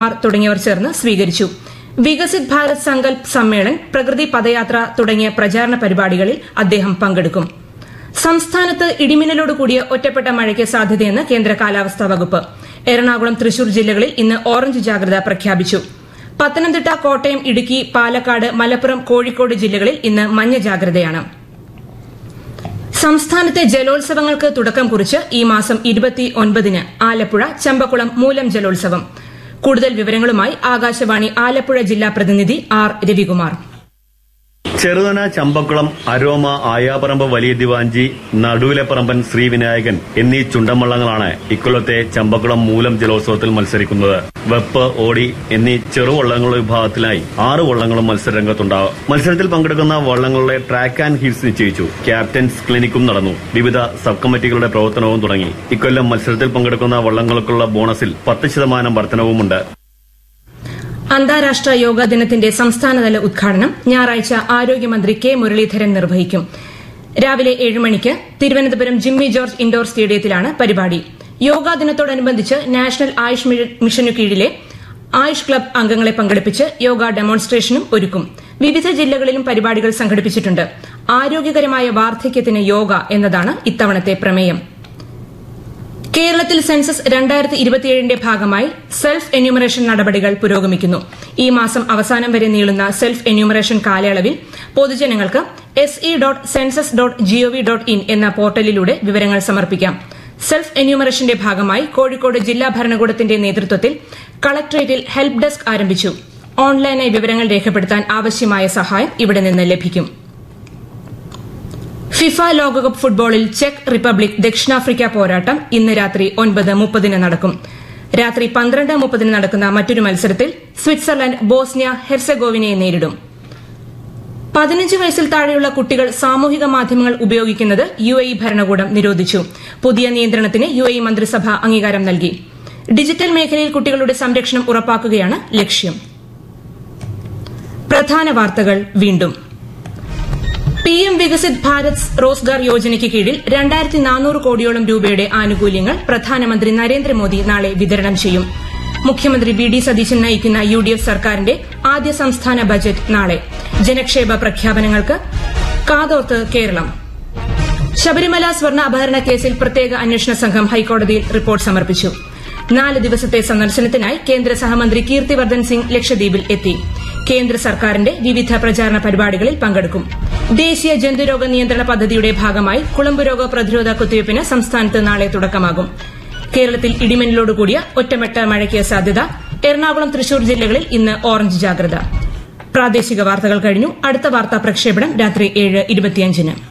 മാർ തുടങ്ങിയവർ ചേർന്ന് സ്വീകരിച്ചു വികസിത് ഭാരത് സങ്കൽപ് സമ്മേളൻ പ്രകൃതി പദയാത്ര തുടങ്ങിയ പ്രചാരണ പരിപാടികളിൽ അദ്ദേഹം പങ്കെടുക്കും സംസ്ഥാനത്ത് ഇടിമിന്നലോട് കൂടിയ ഒറ്റപ്പെട്ട മഴയ്ക്ക് സാധ്യതയെന്ന് കേന്ദ്ര കാലാവസ്ഥാ വകുപ്പ് എറണാകുളം തൃശൂർ ജില്ലകളിൽ ഇന്ന് ഓറഞ്ച് ജാഗ്രത പ്രഖ്യാപിച്ചു പത്തനംതിട്ട കോട്ടയം ഇടുക്കി പാലക്കാട് മലപ്പുറം കോഴിക്കോട് ജില്ലകളിൽ ഇന്ന് മഞ്ഞ ജാഗ്രതയാണ് സംസ്ഥാനത്തെ ജലോത്സവങ്ങൾക്ക് തുടക്കം കുറിച്ച് ഈ മാസം ഇരുപത്തിയൊൻപതിന് ആലപ്പുഴ ചമ്പക്കുളം മൂലം ജലോത്സവം കൂടുതൽ വിവരങ്ങളുമായി ആകാശവാണി ആലപ്പുഴ ജില്ലാ പ്രതിനിധി ആർ രവികുമാർ ചെറുതന ചമ്പക്കുളം അരോമ ആയാപറമ്പ് വലിയ ദിവാഞ്ചി നടുവിലെപ്പറമ്പൻ ശ്രീവിനായകൻ എന്നീ ചുണ്ടൻവള്ളങ്ങളാണ് ഇക്കൊല്ലത്തെ ചമ്പക്കുളം മൂലം ജലോത്സവത്തിൽ മത്സരിക്കുന്നത് വെപ്പ് ഓടി എന്നീ ചെറുവള്ളങ്ങളുടെ വിഭാഗത്തിലായി ആറ് വള്ളങ്ങളും മത്സരരംഗത്തുണ്ടാകും മത്സരത്തിൽ പങ്കെടുക്കുന്ന വള്ളങ്ങളുടെ ട്രാക്ക് ആൻഡ് ഹീൽസ് നിശ്ചയിച്ചു ക്യാപ്റ്റൻസ് ക്ലിനിക്കും നടന്നു വിവിധ സബ് കമ്മിറ്റികളുടെ പ്രവർത്തനവും തുടങ്ങി ഇക്കൊല്ലം മത്സരത്തിൽ പങ്കെടുക്കുന്ന വള്ളങ്ങൾക്കുള്ള ബോണസിൽ പത്ത് ശതമാനം വർധനവുമുണ്ട് അന്താരാഷ്ട്ര യോഗാ ദിനത്തിന്റെ സംസ്ഥാനതല ഉദ്ഘാടനം ഞായറാഴ്ച ആരോഗ്യമന്ത്രി കെ മുരളീധരൻ നിർവഹിക്കും രാവിലെ ഏഴ് മണിക്ക് തിരുവനന്തപുരം ജിമ്മി ജോർജ് ഇൻഡോർ സ്റ്റേഡിയത്തിലാണ് പരിപാടി യോഗാ ദിനത്തോടനുബന്ധിച്ച് നാഷണൽ ആയുഷ് മിഷനു കീഴിലെ ആയുഷ് ക്ലബ് അംഗങ്ങളെ പങ്കെടുപ്പിച്ച് യോഗ ഡെമോൺസ്ട്രേഷനും ഒരുക്കും വിവിധ ജില്ലകളിലും പരിപാടികൾ സംഘടിപ്പിച്ചിട്ടുണ്ട് ആരോഗ്യകരമായ വാർദ്ധക്യത്തിന് യോഗ എന്നതാണ് ഇത്തവണത്തെ പ്രമേയം കേരളത്തിൽ സെൻസസ് രണ്ടായിരത്തി ഇരുപത്തിയേഴിന്റെ ഭാഗമായി സെൽഫ് എന്യൂമറേഷൻ നടപടികൾ പുരോഗമിക്കുന്നു ഈ മാസം അവസാനം വരെ നീളുന്ന സെൽഫ് എന്യൂമറേഷൻ കാലയളവിൽ പൊതുജനങ്ങൾക്ക് S E dot census dot G O V dot in എന്ന പോർട്ടലിലൂടെ വിവരങ്ങൾ സമർപ്പിക്കാം സെൽഫ് എന്യൂമറേഷന്റെ ഭാഗമായി കോഴിക്കോട് ജില്ലാ ഭരണകൂടത്തിന്റെ നേതൃത്വത്തിൽ കളക്ടറേറ്റിൽ ഹെൽപ്പ് ഡെസ്ക് ആരംഭിച്ചു ഓൺലൈനായി വിവരങ്ങൾ രേഖപ്പെടുത്താൻ ആവശ്യമായ സഹായം ഇവിടെ നിന്ന് ലഭിക്കും ഫിഫ ലോകകപ്പ് ഫുട്ബോളിൽ ചെക്ക് റിപ്പബ്ലിക് ദക്ഷിണാഫ്രിക്ക പോരാട്ടം ഇന്ന് രാത്രി ഒൻപത് മുപ്പതിന് നടക്കും രാത്രി പന്ത്രണ്ട് മുപ്പതിന് നടക്കുന്ന മറ്റൊരു മത്സരത്തിൽ സ്വിറ്റ്സർലൻഡ് ബോസ്നിയ ഹെർസഗോവിനയെ നേരിടും പതിനഞ്ച് വയസ്സിൽ താഴെയുള്ള കുട്ടികൾ സാമൂഹിക മാധ്യമങ്ങൾ ഉപയോഗിക്കുന്നത് യു എ ഇ ഭരണകൂടം നിരോധിച്ചു പുതിയ നിയന്ത്രണത്തിന് യു എ ഇ മന്ത്രിസഭ അംഗീകാരം നൽകി ഡിജിറ്റൽ മേഖലയിൽ കുട്ടികളുടെ സംരക്ഷണം ഉറപ്പാക്കുകയാണ് ലക്ഷ്യം പ്രധാന വാർത്തകൾ വീണ്ടും പി എം വികസിത് ഭാരത് റോസ്ഗാർ യോജനയ്ക്ക് കീഴിൽ രണ്ടായിരത്തി നാനൂറ് കോടിയോളം രൂപയുടെ ആനുകൂല്യങ്ങൾ പ്രധാനമന്ത്രി നരേന്ദ്രമോദി നാളെ വിതരണം ചെയ്യും മുഖ്യമന്ത്രി വി ഡി സതീശൻ നയിക്കുന്ന യു ഡി എഫ് സർക്കാരിന്റെ ആദ്യ സംസ്ഥാന ബജറ്റ് നാളെ ജനക്ഷേമ പ്രഖ്യാപനങ്ങൾക്ക് കാതോർത്ത് കേരളം ശബരിമല സ്വർണ്ണ അപഹരണ കേസിൽ പ്രത്യേക അന്വേഷണ സംഘം ഹൈക്കോടതിയിൽ റിപ്പോർട്ട് സമർപ്പിച്ചു നാല് ദിവസത്തെ സന്ദർശനത്തിനായി കേന്ദ്ര സഹമന്ത്രി കീർത്തിവർദ്ധൻ സിംഗ് ലക്ഷദ്വീപിൽ എത്തി കേന്ദ്ര സർക്കാരിന്റെ വിവിധ പ്രചാരണ പരിപാടികളിൽ പങ്കെടുക്കും ദേശീയ ജന്തുരോഗ നിയന്ത്രണ പദ്ധതിയുടെ ഭാഗമായി കുളമ്പ് രോഗ പ്രതിരോധ കുത്തിവയ്പ്പിന് സംസ്ഥാനത്ത് നാളെ തുടക്കമാകും കേരളത്തിൽ ഇടിമിന്നലോടുകൂടിയ ഒറ്റമെട്ട മഴയ്ക്ക് സാധ്യത എറണാകുളം തൃശൂർ ജില്ലകളിൽ ഇന്ന് ഓറഞ്ച് ജാഗ്രത പ്രാദേശിക വാർത്തകൾ കഴിഞ്ഞു അടുത്ത വാർത്താ പ്രക്ഷേപണം രാത്രി ഏഴ് ഇരുപത്തിയഞ്ചിന്